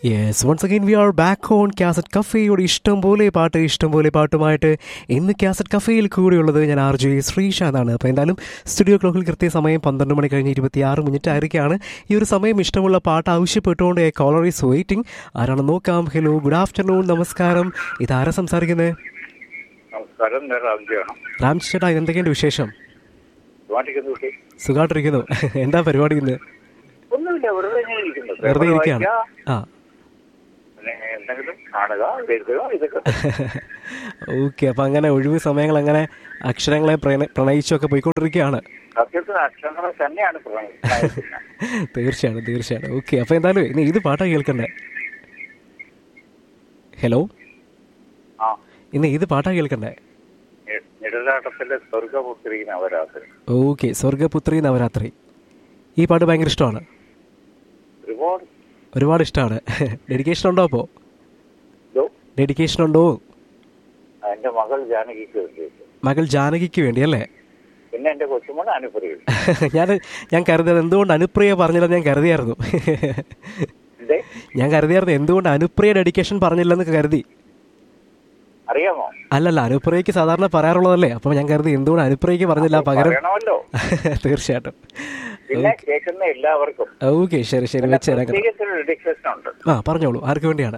Yes once again we are back on cassette കഫേയോട് ഇഷ്ടം പോലെ പാട്ട് ഇഷ്ടം പോലെ പാട്ടുമായിട്ട് ഇന്ന് കാസറ്റ് കഫേയിൽ കൂടെയുള്ളത് ഞാൻ ആർ ജെ ശ്രീശാന്താണ് അപ്പോൾ എന്തായാലും സ്റ്റുഡിയോ ക്ലോക്കിൽ കൃത്യസമയം പന്ത്രണ്ട് മണി കഴിഞ്ഞ് ഇരുപത്തിയാറ് മിനിറ്റ് ആയിരിക്കുകയാണ് ഈ ഒരു സമയം ഇഷ്ടമുള്ള പാട്ട് ആവശ്യപ്പെട്ടുകൊണ്ട് കോളർ ഈസ് വെയിറ്റിംഗ് ആരാണ് നോക്കാം ഹലോ ഗുഡ് ആഫ്റ്റർനൂൺ നമസ്കാരം ഇതാരാ സംസാരിക്കുന്നത് നമസ്കാരം ഞാൻ രാംജിയാണ് രാം ചേട്ടാ എന്തൊക്കെയുണ്ട് വിശേഷം വാട്ടിക്കുന്ന കുട്ടി സുഖമായിട്ടിരിക്കുന്നു എന്താ പരിപാടി ഇന്ന് ഒന്നുമില്ല വെറുതെ ഇങ്ങനെ ഇരിക്കുന്നു വെറുതെ പേപ്പർ ഇരിക്കുകയാണ് വായിക്കുക, ആ പിന്നെ എന്തെങ്കിലും കാണുക എഴുതുക ഇതൊക്കെ ഓക്കെ അപ്പം അങ്ങനെ ഒഴിവ് സമയങ്ങൾ അങ്ങനെ അക്ഷരങ്ങളെ പ്രണ- പ്രണയിച്ചൊക്കെ പോയിക്കൊണ്ടിരിക്കുകയാണ് സത്യത്തിൽ അക്ഷരങ്ങൾ തന്നെയാണ് പ്രണയിക്കുന്നത്. തീർച്ചയാണ് തീർച്ചയാണ് ഓക്കെ അപ്പോൾ എന്തായാലും ഇന്ന് ഏത് പാട്ടാണ് കേൾക്കണ്ടേ ഹലോ ആ ഇന്ന് ഏത് പാട്ടാണ് കേൾക്കണ്ടേ നി- നിഴലാട്ടത്തിലെ സ്വർഗപുത്രിക്കുന്ന അവരാത്രി ഓക്കെ സ്വർഗപുത്രി നവരാത്രി ഈ പാട്ട് ഭയങ്കര ഇഷ്ടമാണ് ഒരുപാട് ഒരുപാട് ഇഷ്ടമാണ് ഡെഡിക്കേഷൻ ഉണ്ടോ അപ്പോൾ ഇതോ ഡെഡിക്കേഷൻ ഉണ്ടോ എന്റെ മകൾ ജാനകിക്ക് വേണ്ടി മകൾ ജാനകിക്ക് വേണ്ടി അല്ലേ പിന്നെ എന്റെ കൊച്ചുമോൾ അനുപ്രിയ ഞാൻ ഞാൻ കരുതിയത് എന്തുകൊണ്ട് അനുപ്രിയ പറഞ്ഞില്ലെന്ന് ഞാൻ കരുതിയായിരുന്നു എന്തേ ഞാൻ കരുതിയായിരുന്നു എന്തുകൊണ്ട് അനുപ്രിയ ഡെഡിക്കേഷൻ പറഞ്ഞില്ലെന്ന് കരുതി അറിയാമോ അല്ലല്ല അനുപ്രിയക്ക് സാധാരണ പറയാറുള്ളതല്ലേ അപ്പോൾ ഞാൻ കരുതി എന്തുകൊണ്ട് അനുപ്രിയക്ക് പറഞ്ഞില്ല പകരം പറയണമല്ലോ തീർച്ചയായിട്ടും പിന്നെ കേൾക്കുന്ന എല്ലാവർക്കും ഓക്കെ ശരി ശരി വെച്ച് തരാം കേട്ടോ. പ്രത്യേകിച്ച് ഒരു ഡെഡിക്കേഷൻ ഉണ്ട് ആ പറഞ്ഞോളൂ ആർക്ക് വേണ്ടിയാണ്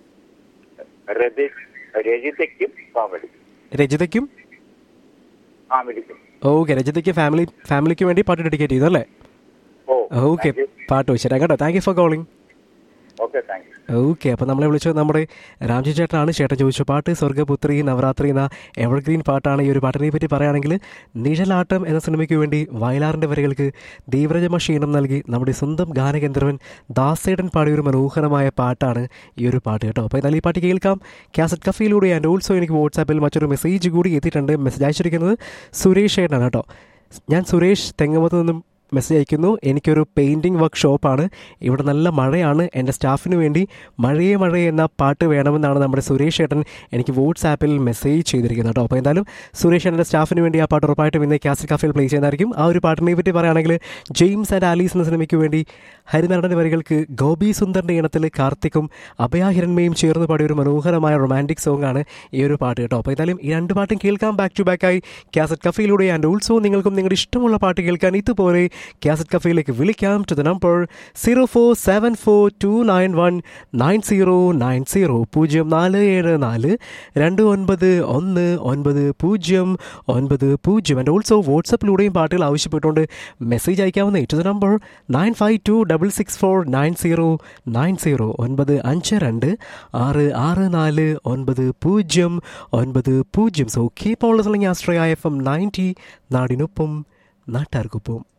രതി- രജിതയ്ക്കും ഫാമിലിക്കും രജിതയ്ക്കും ഫാമിലിക്കും ഓക്കെ രജിതയ്ക്ക് ഫാമിലി ഫാമിലിക്ക് വേണ്ടി പാട്ട് ഡെഡിക്കേറ്റ് ചെയ്തു അല്ലേ ഓ ഓക്കെ പാട്ട് വെച്ച് തരാം കേട്ടോ thank you for calling okay thank you okay അപ്പോൾ നമ്മളെ വിളിച്ചത് നമ്മുടെ രാംജി ചേട്ടനാണ് ചേട്ടൻ ചോദിച്ച പാട്ട് സ്വർഗ്ഗപുത്രി നവരാത്രി എന്ന എവർഗ്രീൻ പാട്ടാണ് ഈ ഒരു പാട്ടിനെ പറ്റി പറയുകയാണെങ്കിൽ നിഴലാട്ടം എന്ന സിനിമയ്ക്ക് വേണ്ടി വയലാറിൻ്റെ വരികൾക്ക് തീവ്രജമ ക്ഷീണം നൽകി നമ്മുടെ സ്വന്തം ഗാനഗന്ധർവൻ ദാസേടൻ പാടിയ ഒരു മനോഹരമായ പാട്ടാണ് ഈ ഒരു പാട്ട് കേട്ടോ അപ്പോൾ എന്നാൽ ഈ പാട്ട് കേൾക്കാം കാസറ്റ് കഫയിലൂടെ ആൻഡ് ഓൾസോ എനിക്ക് വാട്സാപ്പിൽ മറ്റൊരു മെസ്സേജ് കൂടി എത്തിയിട്ടുണ്ട് മെസ്സേജ് അയച്ചിരിക്കുന്നത് സുരേഷ് ഏട്ടനാണ് കേട്ടോ ഞാൻ സുരേഷ് തെങ്ങമത്ത് നിന്നും മെസ്സേജ് അയക്കുന്നു എനിക്കൊരു പെയിൻറ്റിംഗ് വർക്ക് ഷോപ്പാണ് ഇവിടെ നല്ല മഴയാണ് എൻ്റെ സ്റ്റാഫിന് വേണ്ടി മഴയെ മഴയെ എന്ന പാട്ട് വേണമെന്നാണ് നമ്മുടെ സുരേഷ് ഏട്ടൻ എനിക്ക് വാട്സാപ്പിൽ മെസ്സേജ് ചെയ്തിരിക്കുന്നത് കേട്ടോ അപ്പോൾ എന്തായാലും സുരേഷ് ഏട്ടൻ്റെ സ്റ്റാഫിന് വേണ്ടി ആ പാട്ട് ഉറപ്പായിട്ടും ഇന്ന് കാസറ്റ് കഫയിൽ പ്ലേ ചെയ്യുന്നതായിരിക്കും ആ ഒരു പാട്ടിനെ പറ്റി പറയുകയാണെങ്കിൽ ജെയിംസ് ആൻഡ് ആലീസ് എന്ന സിനിമയ്ക്ക് വേണ്ടി ഹരിനാടൻ്റെ വരികൾക്ക് ഗോപി സുന്ദറിൻ്റെ ഇനത്തിൽ കാർത്തിക്കും അഭയാഹിരന്മയും ചേർന്ന് പാടിയ ഒരു മനോഹരമായ റൊമാൻറ്റിക് സോങ് ആണ് ഈ ഒരു പാട്ട് കേട്ടോ അപ്പോൾ എന്തായാലും ഈ രണ്ട് പാട്ടും കേൾക്കാം ബാക്ക് ടു ബാക്ക് ആയി കാസറ്റ് കഫയിലൂടെ ആൻഡ് ഓൾസോ നിങ്ങൾക്കും നിങ്ങളുടെ ഇഷ്ടമുള്ള പാട്ട് കേൾക്കാൻ ഇതുപോലെ കാസറ്റ് കഫയിലേക്ക് വിളിക്കാം to the number zero four seven four two nine one nine zero nine zero പൂജ്യം നാല് ഏഴ് നാല് രണ്ട് ഒൻപത് ഒന്ന് ഒൻപത് പൂജ്യം ഒൻപത് പൂജ്യം ആൻഡ് ഓൾസോ വാട്സപ്പിലൂടെയും പാട്ടുകൾ ആവശ്യപ്പെട്ടുകൊണ്ട് മെസ്സേജ് അയക്കാവുന്ന to the number nine five two double six four nine zero nine zero ഒൻപത് അഞ്ച് രണ്ട് ആറ് ആറ് നാല് ഒൻപത് പൂജ്യം ഒൻപത് പൂജ്യം സോ കീപ്പ് ഓൾ ലിസണിങ് ആസ്ട്രയ എഫ് എം നയൻറ്റി നാടിനൊപ്പം നാട്ടാർക്കൊപ്പം